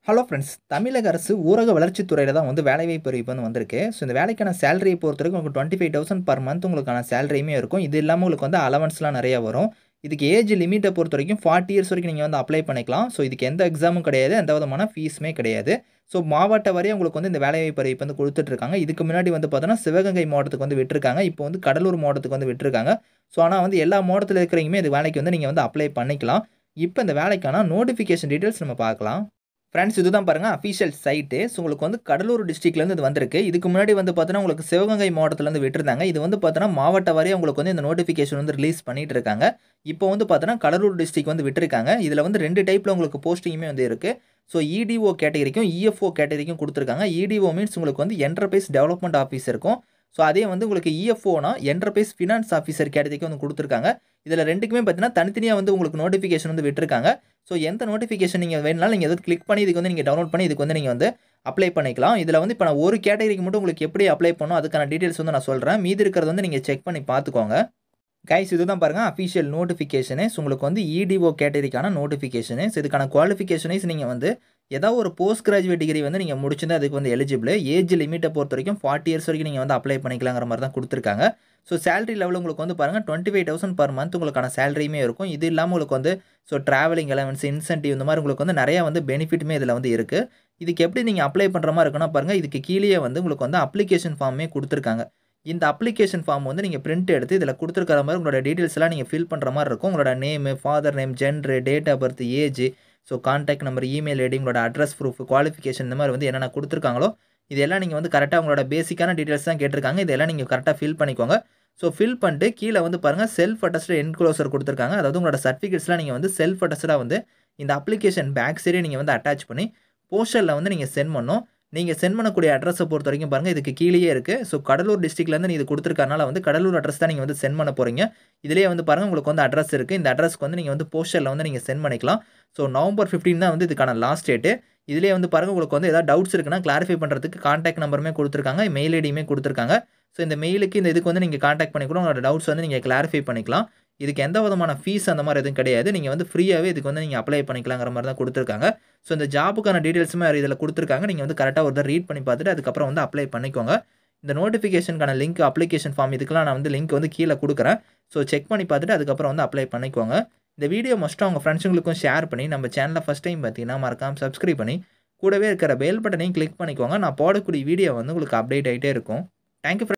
hello friends தமிழக அரசு ஊரக வளர்ச்சித் துறையில் தான் வந்து வேலைவாய்ப்பு அறிவிப்பு வந்து வந்திருக்கு ஸோ இந்த வேலைக்கான சேலரியை பொறுத்த வரைக்கும் உங்களுக்கு twenty five thousand per month உங்களுக்கான சேலரியுமே இருக்கும் இது இல்லாமல் உங்களுக்கு வந்து அலவன்ஸ்லாம் நிறையா வரும் இதுக்கு ஏஜ் லிமிட்டை பொறுத்த வரைக்கும் ஃபார்ட்டி இயர்ஸ் வரைக்கும் நீங்கள் வந்து அப்ளை பண்ணிக்கலாம் ஸோ இதுக்கு எந்த எக்ஸாமும் கிடையாது எந்த விதமான ஃபீஸுமே கிடையாது ஸோ மாவட்ட வரையும் உங்களுக்கு வந்து இந்த வேலைவாய்ப்பு அறிவிப்பு வந்து கொடுத்துட்ருக்காங்க இதுக்கு முன்னாடி வந்து பார்த்தோன்னா சிவகங்கை மாவட்டத்துக்கு வந்து விட்டுருக்காங்க இப்போ வந்து கடலூர் மாவட்டத்துக்கு வந்து விட்டுருக்காங்க ஸோ ஆனால் வந்து எல்லா மாவட்டத்தில் இருக்கிறவங்க இது வேலைக்கு வந்து நீங்கள் வந்து அப்ளை பண்ணிக்கலாம் இப்போ இந்த வேலைக்கான நோட்டிஃபிகேஷன் டீட்டெயில்ஸ் நம்ம பார்க்கலாம் ஃப்ரெண்ட்ஸ் இதுதான் பாருங்கள் அஃபிஷியல் சைட்டு ஸோ உங்களுக்கு வந்து கடலூர் டிஸ்ட்ரிக்ட்லேருந்து இது வந்திருக்கு இதுக்கு முன்னாடி வந்து பார்த்தோன்னா உங்களுக்கு சிவகங்கை மாவட்டத்துலேருந்து விட்டுருந்தாங்க இது வந்து பார்த்தோன்னா மாவட்ட வரையும் உங்களுக்கு வந்து இந்த நோட்டிஃபிகேஷன் வந்து ரிலீஸ் பண்ணிட்டு இருக்காங்க இப்போ வந்து பார்த்தோன்னா கடலூர் டிஸ்ட்ரிக் வந்து விட்டுருக்காங்க இதில் வந்து ரெண்டு டைப்பில் உங்களுக்கு போஸ்டிங்குமே வந்து இருக்குது ஸோ இடிஓ கேட்டகரிக்கும் இஎஃப்ஓ கேட்டகரிக்கும் கொடுத்துருக்காங்க இடிஓ மீன்ஸ் உங்களுக்கு வந்து என்டர்பிரைஸ் டெவலப்மெண்ட் ஆஃபீஸ் இருக்கும் ஸோ அதே வந்து உங்களுக்கு இஎஃப்ஓனா என்டர்பிரைஸ் ஃபினான்ஸ் ஆஃபீஸர் கேட்டகரிக்கு வந்து கொடுத்துருக்காங்க இதில் ரெண்டுக்குமே பார்த்தீங்கன்னா தனித்தனியாக வந்து உங்களுக்கு நோட்டிஃபிகேஷன் வந்து விட்டுருக்காங்க ஸோ எந்த நோட்டிஃபிகேஷன் நீங்கள் வேணுனாலும் நீங்கள் எதாவது கிளிக் பண்ணி இதுக்கு வந்து நீங்கள் டவுன்லோட் பண்ணி இதுக்கு வந்து நீங்கள் வந்து அப்ளை பண்ணிக்கலாம் இதில் வந்து இப்போ நான் ஒரு கேட்டகரிக்கு மட்டும் உங்களுக்கு எப்படி அப்ளை பண்ணணும் அதுக்கான டீட்டெயில்ஸ் வந்து நான் சொல்கிறேன் மீதி இருக்கிறது வந்து நீங்கள் செக் பண்ணி பார்த்துக்கோங்க கைஸ் இதுதான் பாருங்கள் அஃபிஷியல் நோட்டிஃபிகேஷனு ஸோ உங்களுக்கு வந்து இடிஓ கேட்டகரிக்கான நோட்டிஃபிகேஷனு ஸோ இதுக்கான குவாலிஃபிகேஷனைஸ் நீங்கள் வந்து ஏதாவது ஒரு போஸ்ட் கிராஜுவேட் டிகிரி வந்து நீங்கள் முடிச்சிருந்தா அதுக்கு வந்து எலிஜிபிள் ஏஜ் லிமிட்டை பொறுத்த வரைக்கும் ஃபார்ட்டி இயர்ஸ் வரைக்கும் நீங்கள் வந்து அப்ளை பண்ணிக்கலாங்கிற மாதிரி தான் கொடுத்துருக்காங்க ஸோ சேலரி லெவல் உங்களுக்கு வந்து பாருங்கள் twenty five thousand per month உங்களுக்கான சேலரியுமே இருக்கும் இது இல்லாமல் உங்களுக்கு வந்து ஸோ ட்ராவலிங் அலவன்ஸ் இன்சென்டிவ் இந்த மாதிரி உங்களுக்கு வந்து நிறையா வந்து பெனிஃபிட்டுமே இதில் வந்து இருக்குது இதுக்கு எப்படி நீங்கள் அப்ளை பண்ணுற மாதிரி இருக்குன்னா பாருங்கள் இதுக்கு கீழே வந்து உங்களுக்கு வந்து அப்ளிகேஷன் ஃபார்மே கொடுத்துருக்காங்க இந்த அப்ளிகேஷன் ஃபார்ம் வந்து நீங்கள் பிரிண்ட் எடுத்து இதில் கொடுத்துருக்கிற மாதிரி உங்களோட டீட்டெயில்ஸ் எல்லாம் நீங்கள் ஃபில் பண்ணுற மாதிரி இருக்கும் உங்களோட name father name gender date of birth age so contact number email ID உங்களோட அட்ரஸ் ப்ரூஃப் குவாலிஃபிகேஷன் இந்த மாதிரி வந்து என்னென்ன கொடுத்துருக்காங்களோ இதெல்லாம் நீங்கள் வந்து கரெக்டாக உங்களோட பேசிக்கான டீட்டெயில்ஸ் தான் கேட்டிருக்காங்க இதெல்லாம் நீங்கள் கரெக்டாக ஃபில் பண்ணிக்கோங்க ஸோ ஃபில் பண்ணிட்டு கீழே வந்து பாருங்கள் செல்ஃப் அட்டஸ்டு என்க்ளோசர் கொடுத்துருக்காங்க அதாவது உங்களோட சர்டிஃபிகேட்ஸ்லாம் நீங்கள் வந்து செல்ஃப் அட்டஸ்டாக வந்து இந்த அப்ளிகேஷன் பேக் சைடே நீங்கள் வந்து அட்டாச் பண்ணி போஸ்டரில் வந்து நீங்கள் சென்ட் பண்ணணும் நீங்கள் சென்ட் பண்ணக்கூடிய அட்ரஸை பொறுத்த வரைக்கும் பாருங்கள் இதுக்கு கீழேயே இருக்குது ஸோ கடலூர் டிஸ்ட்ரிக்ட்லேருந்து நீ இது கொடுத்துருக்கறனால வந்து கடலூர் அட்ரஸ் தான் நீங்கள் வந்து சென்ட் பண்ண போகிறீங்க இதிலே வந்து பாருங்கள் உங்களுக்கு வந்து அட்ரஸ் இருக்குது இந்த அட்ரஸ்க்கு வந்து நீங்கள் வந்து போஸ்டரில் வந்து நீங்கள் சென்ட் பண்ணிக்கலாம் ஸோ நவம்பர் ஃபிஃப்டீன் தான் வந்து இதுக்கான லாஸ்ட் டேட்டு இதிலே வந்து பாருங்கள் உங்களுக்கு வந்து ஏதாவது டவுட்ஸ் இருக்குன்னா கிளாரிஃபை பண்ணுறதுக்கு காண்டாக்ட் நம்பருமே கொடுத்துருக்காங்க மெயில் ஐடியுமே கொடுத்துருக்காங்க ஸோ இந்த மெயிலுக்கு இந்த இதுக்கு வந்து நீங்கள் காண்டாக்ட் பண்ணி கூட உங்களோட டவுட்ஸ் வந்து நீங்கள் கிளாரிஃபை பண்ணிக்கலாம் இதுக்கு எந்த விதமான ஃபீஸ் அந்த மாதிரி எதுவும் கிடையாது நீங்கள் வந்து ஃப்ரீயாகவே இதுக்கு வந்து நீங்கள் அப்ளை பண்ணிக்கலாங்கிற மாதிரி தான் கொடுத்துருக்காங்க ஸோ இந்த ஜாபுக்கான டீட்டெயில்ஸுமே இதில் கொடுத்துருக்காங்க நீங்கள் வந்து கரெக்டாக ஒரு ரீட் பண்ணி பார்த்துட்டு அதுக்கப்புறம் வந்து அப்ளை பண்ணிக்கோங்க இந்த நோட்டிஃபிகேஷனுக்கான லிங்க் அப்ளிகேஷன் ஃபார்ம் இதுக்கெல்லாம் நான் வந்து லிங்க் வந்து கீழே கொடுக்குறேன் ஸோ செக் பண்ணி பார்த்துட்டு அதுக்கப்புறம் வந்து அப்ளை பண்ணிக்கோங்க இந்த வீடியோ மஸ்ட்டு அவங்க ஃப்ரெண்ட்ஸுங்களுக்கும் ஷேர் பண்ணி நம்ம சேனலில் ஃபஸ்ட் டைம் பார்த்தீங்கன்னா மறக்காமல் சப்ஸ்கிரைப் பண்ணி கூடவே இருக்கிற பெல் பட்டனையும் கிளிக் பண்ணிக்கோங்க நான் போடக்கூடிய வீடியோ வந்து உங்களுக்கு அப்டேட் ஆகிட்டே இருக்கும் தேங்க்யூ